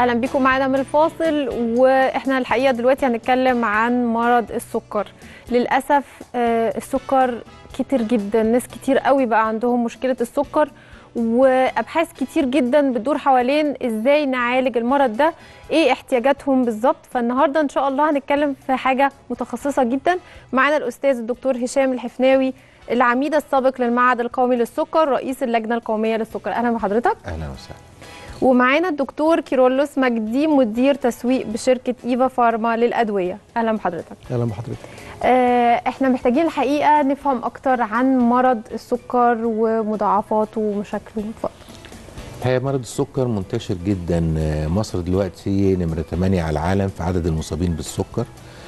اهلا بيكم معانا من الفاصل واحنا الحقيقه دلوقتي هنتكلم عن مرض السكر للاسف آه، السكر كتير جدا ناس كتير قوي بقى عندهم مشكله السكر وابحاث كتير جدا بتدور حوالين ازاي نعالج المرض ده ايه احتياجاتهم بالظبط فالنهارده ان شاء الله هنتكلم في حاجه متخصصه جدا معانا الاستاذ الدكتور هشام الحفناوي العميد السابق للمعهد القومي للسكر رئيس اللجنه القوميه للسكر اهلا بحضرتك اهلا وسهلا ومعانا الدكتور كيرولوس مجدي مدير تسويق بشركه ايفا فارما للادويه اهلا بحضرتك اهلا بحضرتك آه، احنا محتاجين الحقيقه نفهم اكتر عن مرض السكر ومضاعفاته ومشاكله اتفضل هي مرض السكر منتشر جدا آه، مصر دلوقتي نمرة 8 على العالم في عدد المصابين بالسكر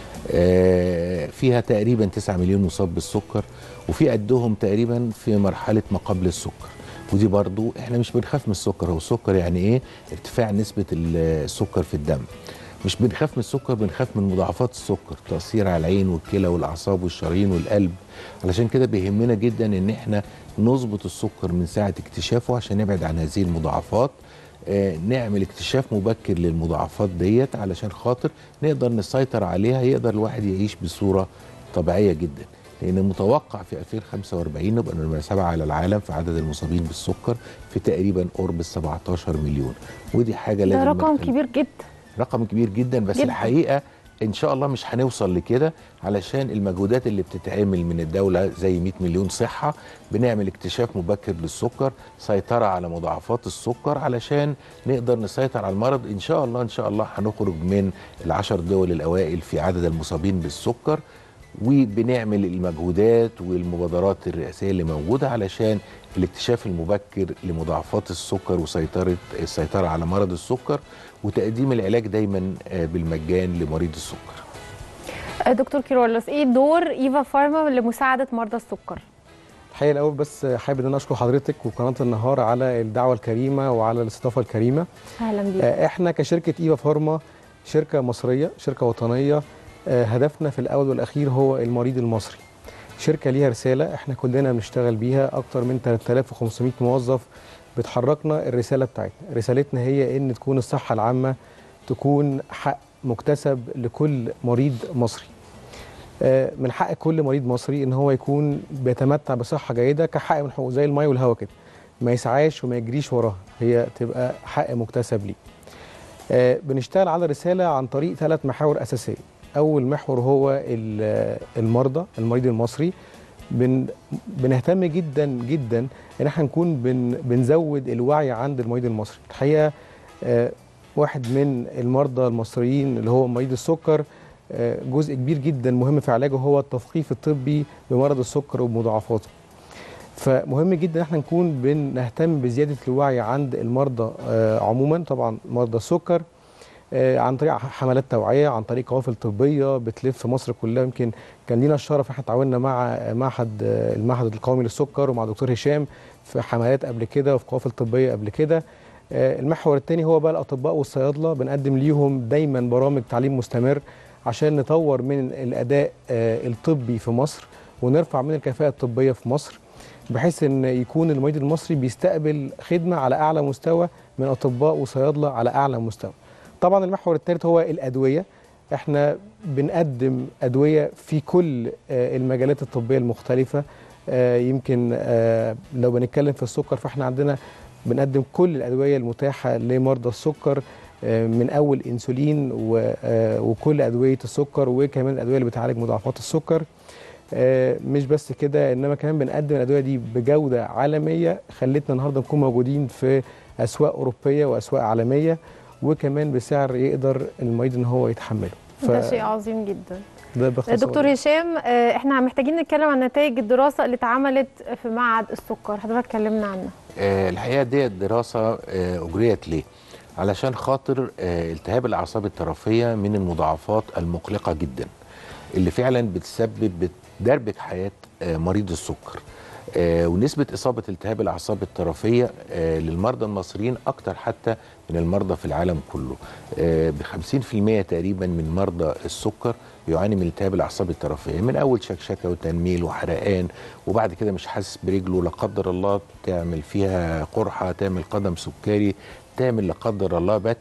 آه، فيها تقريبا 9 مليون مصاب بالسكر وفي قدهم تقريبا في مرحلة ما قبل السكر ودي برضو احنا مش بنخاف من السكر هو السكر يعني ايه ارتفاع نسبة السكر في الدم مش بنخاف من السكر بنخاف من مضاعفات السكر تأثير على العين والكلى والأعصاب والشرايين والقلب علشان كده بيهمنا جدا ان احنا نظبط السكر من ساعة اكتشافه عشان نبعد عن هذه المضاعفات آه، نعمل اكتشاف مبكر للمضاعفات ديت علشان خاطر نقدر نسيطر عليها يقدر الواحد يعيش بصورة طبيعية جدا لان متوقع في 2045 نبقى نمرة سبعة على العالم في عدد المصابين بالسكر في تقريبا قرب ال 17 مليون ودي حاجة لازم ده رقم نتخلي- كبير جدا رقم كبير جدا بس جداً. جداً. الحقيقه ان شاء الله مش هنوصل لكده علشان المجهودات اللي بتتعمل من الدوله زي 100 مليون صحه بنعمل اكتشاف مبكر للسكر سيطره على مضاعفات السكر علشان نقدر نسيطر على المرض ان شاء الله ان شاء الله هنخرج من العشر دول الاوائل في عدد المصابين بالسكر وبنعمل المجهودات والمبادرات الرئاسيه اللي موجوده علشان الاكتشاف المبكر لمضاعفات السكر وسيطره السيطره على مرض السكر وتقديم العلاج دايما آه، بالمجان لمريض السكر. آه، دكتور كيرولوس ايه دور ايفا فارما لمساعده مرضى السكر الحقيقه الاول بس حابب ان انا اشكر حضرتك وقناه النهار على الدعوه الكريمه وعلى الاستضافه الكريمه اهلا بيك آه، احنا كشركه ايفا فارما شركه مصريه شركه وطنيه آه، هدفنا في الاول والاخير هو المريض المصري شركه ليها رساله احنا كلنا بنشتغل بيها اكتر من 3500 موظف بتحركنا الرساله بتاعتنا رسالتنا هي ان تكون الصحه العامه تكون حق مكتسب لكل مريض مصري آه، من حق كل مريض مصري ان هو يكون بيتمتع بصحه جيده كحق من حقوقه زي الميه والهواء كده ما يسعاش وما يجريش وراها هي تبقى حق مكتسب ليه آه، بنشتغل على رساله عن طريق ثلاث محاور اساسيه اول محور هو ال- المرضى المريض المصري بن بنهتم جدا جدا ان احنا نكون بن بنزود الوعي عند المريض المصري الحقيقه آه، واحد من المرضى المصريين اللي هو مريض السكر آه، جزء كبير جدا مهم في علاجه هو التثقيف الطبي بمرض السكر ومضاعفاته فمهم جدا ان احنا نكون بنهتم بزياده الوعي عند المرضى آه، عموما طبعا مرضى السكر آه، عن طريق حملات توعيه عن طريق قوافل طبيه بتلف مصر كلها يمكن كان لينا الشرف احنا تعاوننا مع معهد آه، المعهد القومي للسكر ومع دكتور هشام في حملات قبل كده وفي قوافل طبيه قبل كده آه، المحور الثاني هو بقى الاطباء والصيادله بنقدم ليهم دايما برامج تعليم مستمر عشان نطور من الاداء آه، الطبي في مصر ونرفع من الكفاءه الطبيه في مصر بحيث ان يكون المريض المصري بيستقبل خدمه على اعلى مستوى من اطباء وصيادله على اعلى مستوى. طبعا المحور الثالث هو الادويه احنا بنقدم ادويه في كل آه، المجالات الطبيه المختلفه آه، يمكن آه، لو بنتكلم في السكر فاحنا عندنا بنقدم كل الادويه المتاحه لمرضى السكر آه، من اول انسولين و- آه، وكل ادويه السكر وكمان الادويه اللي بتعالج مضاعفات السكر آه، مش بس كده انما كمان بنقدم الادويه دي بجوده عالميه خلتنا النهارده نكون موجودين في اسواق اوروبيه واسواق عالميه وكمان بسعر يقدر المريض ان هو يتحمله ده شيء عظيم جدا ده باختصار دكتور هشام آه، احنا محتاجين نتكلم عن نتائج الدراسه اللي اتعملت في معهد السكر حضرتك اتكلمنا عنها آه، الحقيقه ديت دراسه آه، اجريت ليه؟ علشان خاطر آه، التهاب الاعصاب الطرفيه من المضاعفات المقلقه جدا اللي فعلا بتسبب دربك حياه آه، مريض السكر. آه، ونسبه اصابه التهاب الاعصاب الطرفيه آه، للمرضى المصريين اكتر حتى من المرضى في العالم كله. ب 50% تقريبا من مرضى السكر بيعاني من التهاب الاعصاب الطرفيه من اول شكشكه وتنميل وحرقان وبعد كده مش حاسس برجله لا قدر الله تعمل فيها قرحه تعمل قدم سكري تعمل لا قدر الله بتر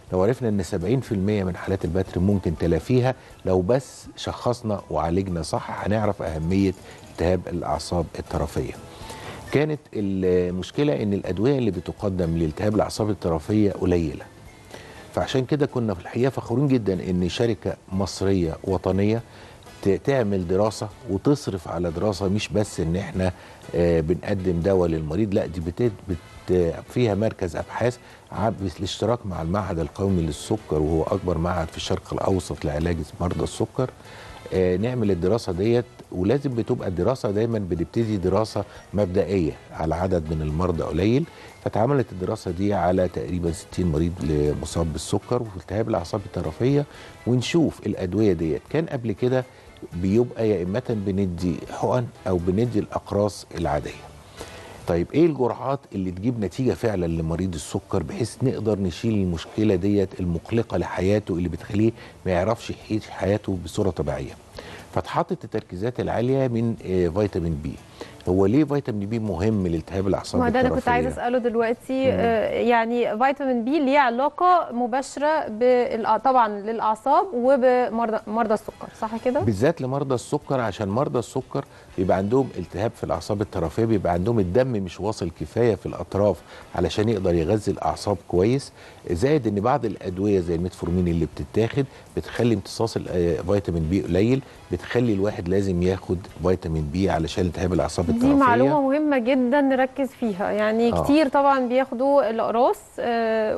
لو عرفنا ان 70% من حالات البتر ممكن تلافيها لو بس شخصنا وعالجنا صح هنعرف اهميه التهاب الاعصاب الطرفيه كانت المشكله ان الادويه اللي بتقدم لالتهاب الاعصاب الطرفيه قليله فعشان كده كنا في الحقيقه فخورين جدا ان شركه مصريه وطنيه ت- تعمل دراسه وتصرف على دراسه مش بس ان احنا آه، بنقدم دواء للمريض لا دي بت بت فيها مركز ابحاث ع- بالاشتراك مع المعهد القومي للسكر وهو اكبر معهد في الشرق الاوسط لعلاج مرضى السكر آه، نعمل الدراسه ديت ولازم بتبقى الدراسه دايما بنبتدي دراسه مبدئيه على عدد من المرضى قليل فاتعملت الدراسه دي على تقريبا 60 مريض مصاب بالسكر والتهاب الاعصاب الطرفيه ونشوف الادويه ديت كان قبل كده بيبقى يا اما بندي حقن او بندي الاقراص العاديه طيب ايه الجرعات اللي تجيب نتيجه فعلا لمريض السكر بحيث نقدر نشيل المشكله ديت المقلقه لحياته اللي بتخليه ما يعرفش يعيش حياته بصوره طبيعيه فاتحطت التركيزات العاليه من آه، فيتامين بي هو ليه فيتامين بي مهم لالتهاب الاعصاب ما ده انا كنت الطرفية؟ عايزه اساله دلوقتي مم. آه، يعني فيتامين بي ليه علاقه مباشره بالأ- طبعا للاعصاب وبمرضى مرضى السكر صح كده بالذات لمرضى السكر عشان مرضى السكر بيبقى عندهم التهاب في الاعصاب الطرفيه بيبقى عندهم الدم مش واصل كفايه في الاطراف علشان يقدر يغذي الاعصاب كويس زائد ان بعض الادويه زي الميتفورمين اللي بتتاخد بتخلي امتصاص الفيتامين بي قليل بتخلي الواحد لازم ياخد فيتامين بي علشان التهاب الاعصاب دي الطرفيه معلومه مهمه جدا نركز فيها يعني آه. كتير طبعا بياخدوا الاقراص آه،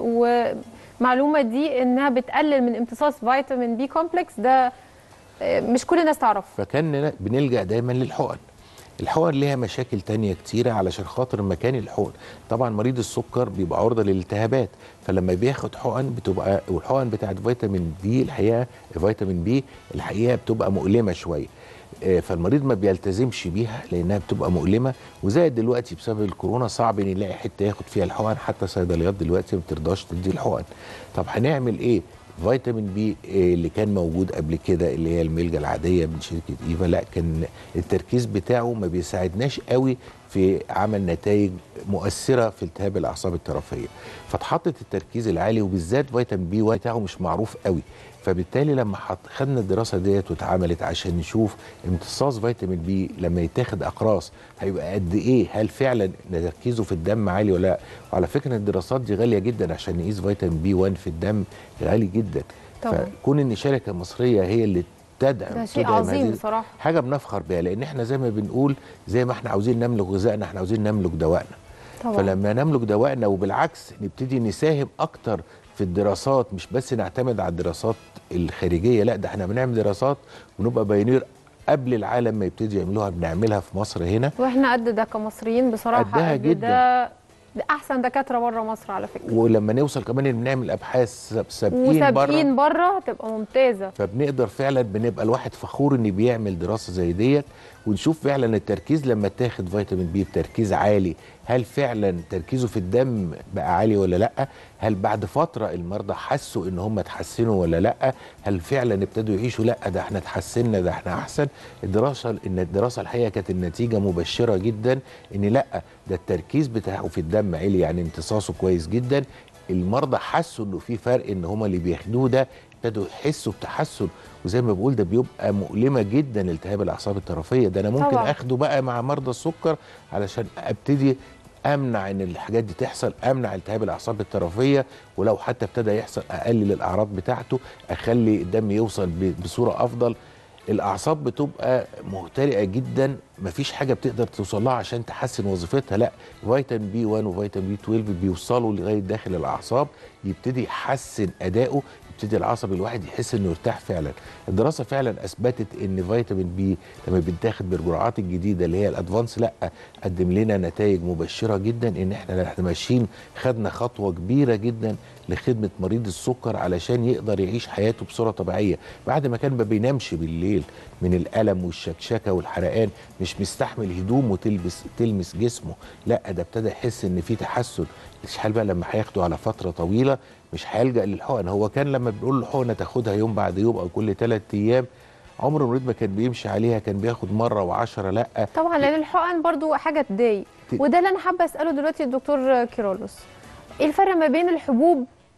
ومعلومه دي انها بتقلل من امتصاص فيتامين بي كومبلكس ده آه، مش كل الناس تعرفه فكان بنلجا دايما للحقن الحقن ليها مشاكل تانية كتيرة علشان خاطر مكان الحقن طبعا مريض السكر بيبقى عرضة للالتهابات فلما بياخد حقن بتبقى والحقن بتاعت فيتامين بي الحقيقة فيتامين بي الحقيقة بتبقى مؤلمة شوية آه، فالمريض ما بيلتزمش بيها لانها بتبقى مؤلمه وزائد دلوقتي بسبب الكورونا صعب ان يلاقي حته ياخد فيها الحقن حتى صيدليات دلوقتي ما بترضاش تدي الحقن طب هنعمل ايه فيتامين بي آه، اللي كان موجود قبل كده اللي هي الملجا العاديه من شركه ايفا لا كان التركيز بتاعه ما بيساعدناش قوي في عمل نتائج مؤثره في التهاب الاعصاب الطرفيه فاتحطت التركيز العالي وبالذات فيتامين بي 1 بتاعه مش معروف قوي فبالتالي لما حط خدنا الدراسه ديت واتعملت عشان نشوف امتصاص فيتامين بي لما يتاخد اقراص هيبقى قد ايه هل فعلا تركيزه في الدم عالي ولا لا وعلى فكره الدراسات دي غاليه جدا عشان نقيس فيتامين بي 1 في الدم غالي جدا طبعا. فكون ان شركه مصريه هي اللي تدعم ده شيء تدعم عظيم هذه- بصراحه حاجه بنفخر بيها لان احنا زي ما بنقول زي ما احنا عاوزين نملك غذائنا احنا عاوزين نملك دوائنا طبعا فلما نملك دوائنا وبالعكس نبتدي نساهم اكتر في الدراسات مش بس نعتمد على الدراسات الخارجيه لا ده احنا بنعمل دراسات ونبقى بايونير قبل العالم ما يبتدي يعملوها بنعملها في مصر هنا واحنا قد ده كمصريين بصراحه قدها قد جداً. ده ده احسن دكاتره بره مصر على فكره ولما نوصل كمان ان بنعمل ابحاث ساب- سابقين بره وسابقين بره هتبقى ممتازه فبنقدر فعلا بنبقى الواحد فخور ان بيعمل دراسه زي ديت ونشوف فعلا التركيز لما تاخد فيتامين بي بتركيز عالي هل فعلا تركيزه في الدم بقى عالي ولا لا هل بعد فتره المرضى حسوا ان هم اتحسنوا ولا لا هل فعلا ابتدوا يعيشوا لا ده احنا اتحسنا ده احنا احسن الدراسه ان الدراسه الحقيقه كانت النتيجه مبشره جدا ان لا ده التركيز بتاعه في الدم عالي يعني امتصاصه كويس جدا المرضى حسوا انه في فرق ان هم اللي بياخدوه ده ابتدوا يحسوا بتحسن وزي ما بقول ده بيبقى مؤلمه جدا التهاب الاعصاب الطرفيه ده انا ممكن طبعاً. طبعا. اخده بقى مع مرضى السكر علشان ابتدي امنع ان الحاجات دي تحصل امنع التهاب الاعصاب الطرفيه ولو حتى ابتدى يحصل اقلل الاعراض بتاعته اخلي الدم يوصل ب- بصوره افضل الاعصاب بتبقى مهترئه جدا مفيش حاجه بتقدر توصل لها عشان تحسن وظيفتها لا فيتامين بي 1 وفيتامين بي 12 بيوصلوا لغايه داخل الاعصاب يبتدي يحسن اداؤه يبتدي العصب الواحد يحس انه ارتاح فعلا الدراسه فعلا اثبتت ان فيتامين بي لما بيتاخد بالجرعات الجديده اللي هي الادفانس لا قدم لنا نتائج مبشره جدا ان احنا احنا ماشيين خدنا خطوه كبيره جدا لخدمه مريض السكر علشان يقدر يعيش حياته بصوره طبيعيه بعد ما كان ما بينامش بالليل من الالم والشكشكه والحرقان مش مستحمل هدومه تلبس تلمس جسمه لا ده ابتدى يحس ان في تحسن الحال بقى لما هياخده على فتره طويله مش هيلجا للحقن هو كان لما بنقول له حقنه تاخدها يوم بعد يوم او كل ثلاث ايام عمر المريض ما كان بيمشي عليها كان بياخد مره وعشرة لا طبعا لان الحقن برضو حاجه تضايق ت- وده اللي انا حابه اساله دلوقتي الدكتور كيرولوس ايه الفرق ما بين الحبوب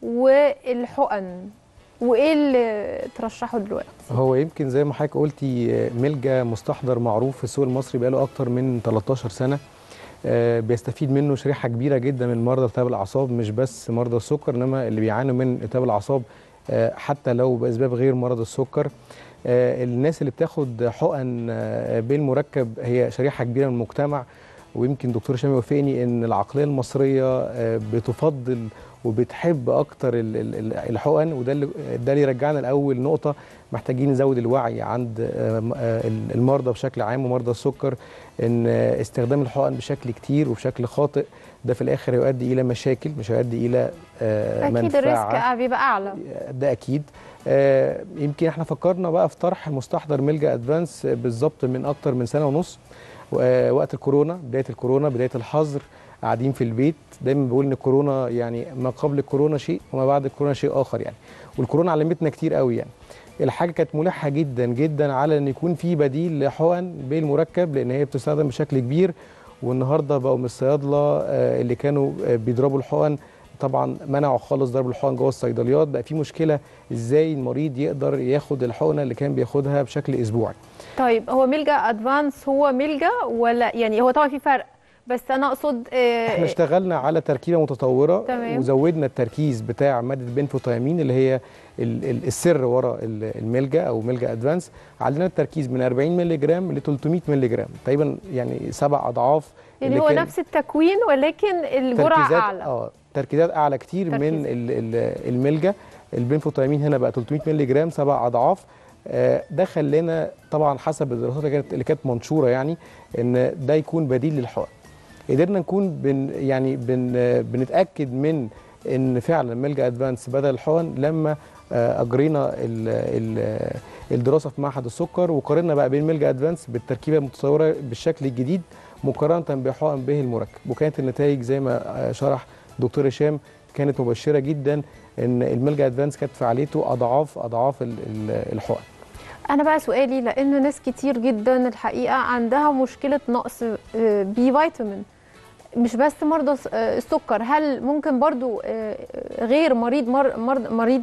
والحقن وايه اللي ترشحه دلوقتي هو يمكن زي ما حضرتك قلتي آه، ملجا مستحضر معروف في السوق المصري بقاله اكتر من 13 سنه آه، بيستفيد منه شريحه كبيره جدا من مرضى التهاب الاعصاب مش بس مرضى السكر انما اللي بيعانوا من التهاب الاعصاب آه، حتى لو باسباب غير مرض السكر آه، الناس اللي بتاخد حقن آه، بالمركب هي شريحه كبيره من المجتمع ويمكن دكتور هشام يوافقني ان العقليه المصريه آه، بتفضل وبتحب اكتر ال- ال- ال- الحقن وده اللي ده اللي يرجعنا لاول نقطه محتاجين نزود الوعي عند آه، م- آه، المرضى بشكل عام ومرضى السكر ان آه، استخدام الحقن بشكل كتير وبشكل خاطئ ده في الاخر هيؤدي الى مشاكل مش هيؤدي الى آه، اكيد منفعه الريسك بيبقى اعلى ده اكيد آه، يمكن احنا فكرنا بقى في طرح مستحضر ملجا ادفانس بالظبط من اكتر من سنه ونص و- وقت الكورونا بدايه الكورونا بدايه الحظر قاعدين في البيت دايما بقول ان الكورونا يعني ما قبل الكورونا شيء وما بعد الكورونا شيء اخر يعني والكورونا علمتنا كتير قوي يعني الحاجه كانت ملحه جدا جدا على ان يكون في بديل لحقن بالمركب لان هي بتستخدم بشكل كبير والنهارده بقوا من الصيادله آه، اللي كانوا آه، بيضربوا الحقن طبعا منعوا خالص ضرب الحقن جوه الصيدليات بقى في مشكله ازاي المريض يقدر ياخد الحقنه اللي كان بياخدها بشكل اسبوعي طيب هو ميلجا ادفانس هو ميلجا ولا يعني هو طبعا في فرق بس انا اقصد آه، احنا اشتغلنا على تركيبه متطوره تمام. وزودنا التركيز بتاع ماده بنفوتيامين اللي هي ال- ال- السر ورا ال- الملجا او ملجا ادفانس علينا التركيز من 40 مللي جرام ل 300 مللي جرام تقريبا يعني سبع اضعاف يعني اللي هو كان نفس التكوين ولكن الجرعه تركيزات اعلى اه تركيزات اعلى كتير من تركيز. ال- ال- الملجا البنفوتيامين هنا بقى 300 مللي جرام سبع اضعاف آه، ده خلانا طبعا حسب الدراسات اللي كانت اللي كانت منشوره يعني ان ده يكون بديل للحقن قدرنا نكون بن يعني بن آه، بنتاكد من ان فعلا ملجا ادفانس بدل الحقن لما آه، اجرينا ال ال الدراسه في معهد السكر وقارنا بقى بين ملجا ادفانس بالتركيبه المتطوره بالشكل الجديد مقارنه بحقن به المركب وكانت النتائج زي ما آه، شرح دكتور هشام كانت مبشره جدا ان الملجا ادفانس كانت فعاليته اضعاف اضعاف ال- ال- الحقن انا بقى سؤالي لان ناس كتير جدا الحقيقه عندها مشكله نقص آه، بي فيتامين مش بس مرضى الس- آه، السكر هل ممكن برضو آه، غير مريض مر مرض مريض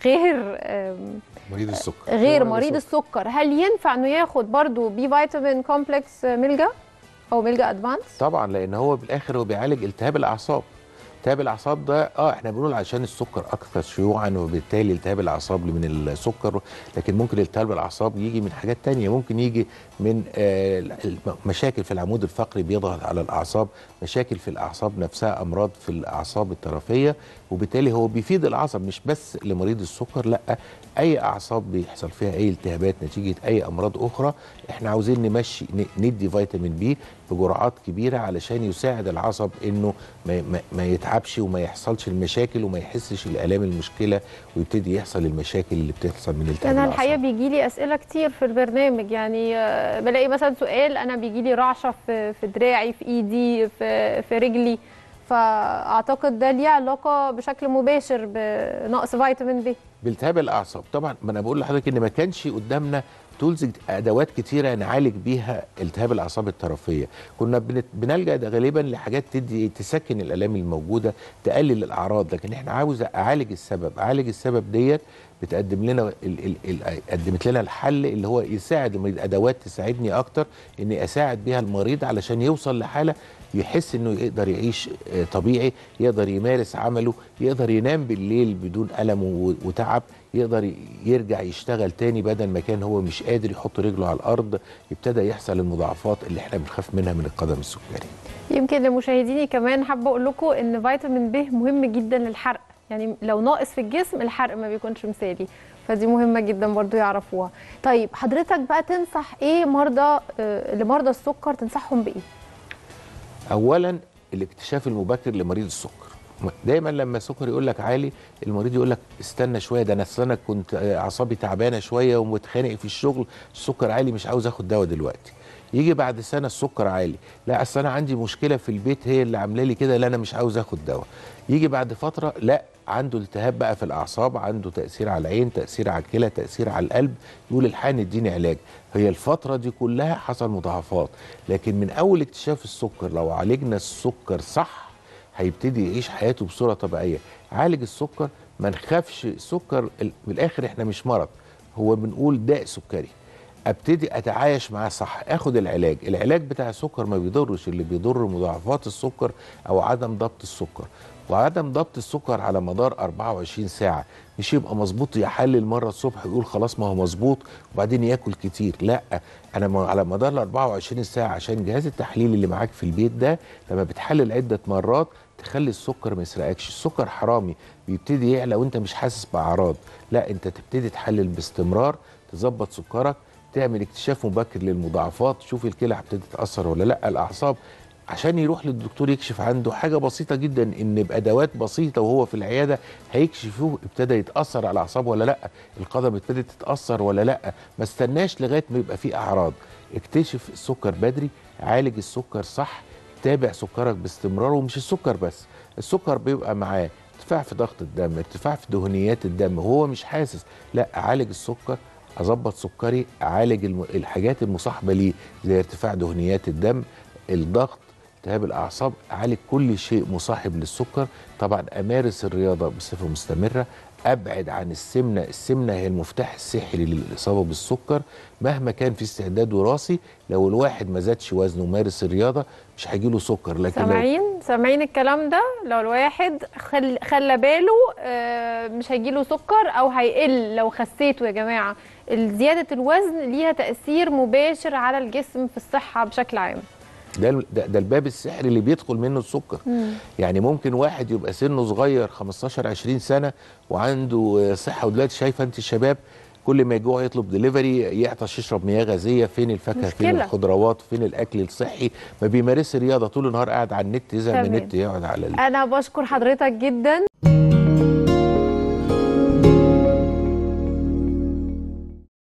غير آم، مريض السكر غير مرضى مريض السكر. السكر هل ينفع انه ياخد برضو بي فيتامين كومبلكس آه، ملجا او ملجا ادفانس طبعا لان هو بالاخر هو بيعالج التهاب الاعصاب التهاب الاعصاب ده اه احنا بنقول عشان السكر اكثر شيوعا وبالتالي التهاب الاعصاب من السكر لكن ممكن التهاب الاعصاب يجي من حاجات تانية ممكن يجي من آه مشاكل في العمود الفقري بيضغط على الاعصاب مشاكل في الاعصاب نفسها امراض في الاعصاب الطرفيه وبالتالي هو بيفيد العصب مش بس لمريض السكر لا اي اعصاب بيحصل فيها اي التهابات نتيجه اي امراض اخرى احنا عاوزين نمشي ن- ندي فيتامين بي بجرعات كبيره علشان يساعد العصب انه ما, ما, ما يتعبش وما يحصلش المشاكل وما يحسش الالام المشكله ويبتدي يحصل المشاكل اللي بتحصل من التهاب انا الحقيقه الأعصاب. بيجي لي اسئله كتير في البرنامج يعني آه، بلاقي مثلا سؤال انا بيجي لي رعشه في في دراعي في ايدي في في رجلي فاعتقد ده ليه علاقه بشكل مباشر بنقص فيتامين بي بالتهاب الاعصاب طبعا ما انا بقول لحضرتك ان ما كانش قدامنا تولز ادوات كتيره نعالج بيها التهاب الاعصاب الطرفيه كنا بنت- بنلجا ده غالبا لحاجات تدي تسكن الالام الموجوده تقلل الاعراض لكن احنا عاوز اعالج السبب اعالج السبب ديت بتقدم لنا ال ال ال قدمت لنا الحل اللي هو يساعد المريض ادوات تساعدني اكتر اني اساعد بيها المريض علشان يوصل لحاله يحس انه يقدر يعيش آه، طبيعي يقدر يمارس عمله يقدر ينام بالليل بدون الم و- وتعب يقدر ي- يرجع يشتغل تاني بدل ما كان هو مش قادر يحط رجله على الارض ابتدى يحصل المضاعفات اللي احنا بنخاف منها من القدم السكري يمكن لمشاهديني كمان حابه اقول لكم ان فيتامين ب مهم جدا للحرق يعني لو ناقص في الجسم الحرق ما بيكونش مثالي فدي مهمه جدا برضو يعرفوها طيب حضرتك بقى تنصح ايه مرضى آه، لمرضى السكر تنصحهم بايه اولا الاكتشاف المبكر لمريض السكر دايما لما السكر يقول لك عالي المريض يقول لك استنى شويه ده انا أصل انا كنت آه، اعصابي تعبانه شويه ومتخانق في الشغل السكر عالي مش عاوز اخد دواء دلوقتي يجي بعد سنه السكر عالي لا اصل انا عندي مشكله في البيت هي اللي عامله لي كده لا انا مش عاوز اخد دواء يجي بعد فتره لا عنده التهاب بقى في الاعصاب عنده تاثير على العين تاثير على الكلى تاثير على القلب يقول الحقني اديني علاج هي الفتره دي كلها حصل مضاعفات لكن من اول اكتشاف السكر لو عالجنا السكر صح هيبتدي يعيش حياته بصوره طبيعيه عالج السكر ما نخافش السكر ال- من الاخر احنا مش مرض هو بنقول داء سكري ابتدي اتعايش معاه صح اخد العلاج العلاج بتاع السكر ما بيضرش اللي بيضر مضاعفات السكر او عدم ضبط السكر وعدم ضبط السكر على مدار 24 ساعه مش يبقى مظبوط يحلل مره الصبح يقول خلاص ما هو مظبوط وبعدين ياكل كتير لا انا م- على مدار ال 24 ساعه عشان جهاز التحليل اللي معاك في البيت ده لما بتحلل عده مرات تخلي السكر ما يسرقكش السكر حرامي بيبتدي يعلى وانت مش حاسس باعراض لا انت تبتدي تحلل باستمرار تظبط سكرك تعمل اكتشاف مبكر للمضاعفات تشوف الكلى هتبتدي تتاثر ولا لا الاعصاب عشان يروح للدكتور يكشف عنده حاجه بسيطه جدا ان بادوات بسيطه وهو في العياده هيكشفوه ابتدى يتاثر على الاعصاب ولا لا القدم ابتدت تتاثر ولا لا ما استناش لغايه ما يبقى فيه اعراض اكتشف السكر بدري عالج السكر صح تابع سكرك باستمرار ومش السكر بس السكر بيبقى معاه ارتفاع في ضغط الدم ارتفاع في دهنيات الدم وهو مش حاسس لا اعالج السكر اظبط سكري اعالج الم- الحاجات المصاحبه ليه زي ارتفاع دهنيات الدم الضغط التهاب الاعصاب اعالج كل شيء مصاحب للسكر طبعا امارس الرياضه بصفه مستمره ابعد عن السمنه السمنه هي المفتاح السحري للاصابه بالسكر مهما كان في استعداد وراثي لو الواحد ما زادش وزنه ومارس الرياضه مش هيجيله سكر لكن لو سامعين سامعين الكلام ده لو الواحد خل... خلى باله آه، مش هيجيله سكر او هيقل لو خسيته يا جماعه زياده الوزن ليها تاثير مباشر على الجسم في الصحه بشكل عام ده ده, ده الباب السحري اللي بيدخل منه السكر يعني ممكن واحد يبقى سنه صغير 15 20 سنه وعنده آه، صحه ودلوقتي شايفه انت الشباب كل ما يجوع يطلب دليفري يعطش يشرب مياه غازيه فين الفاكهه فين مشكلة. الخضروات فين الاكل الصحي ما بيمارسش رياضه طول النهار قاعد على النت يزهق من تمام. النت يقعد على ال... انا بشكر حضرتك جدا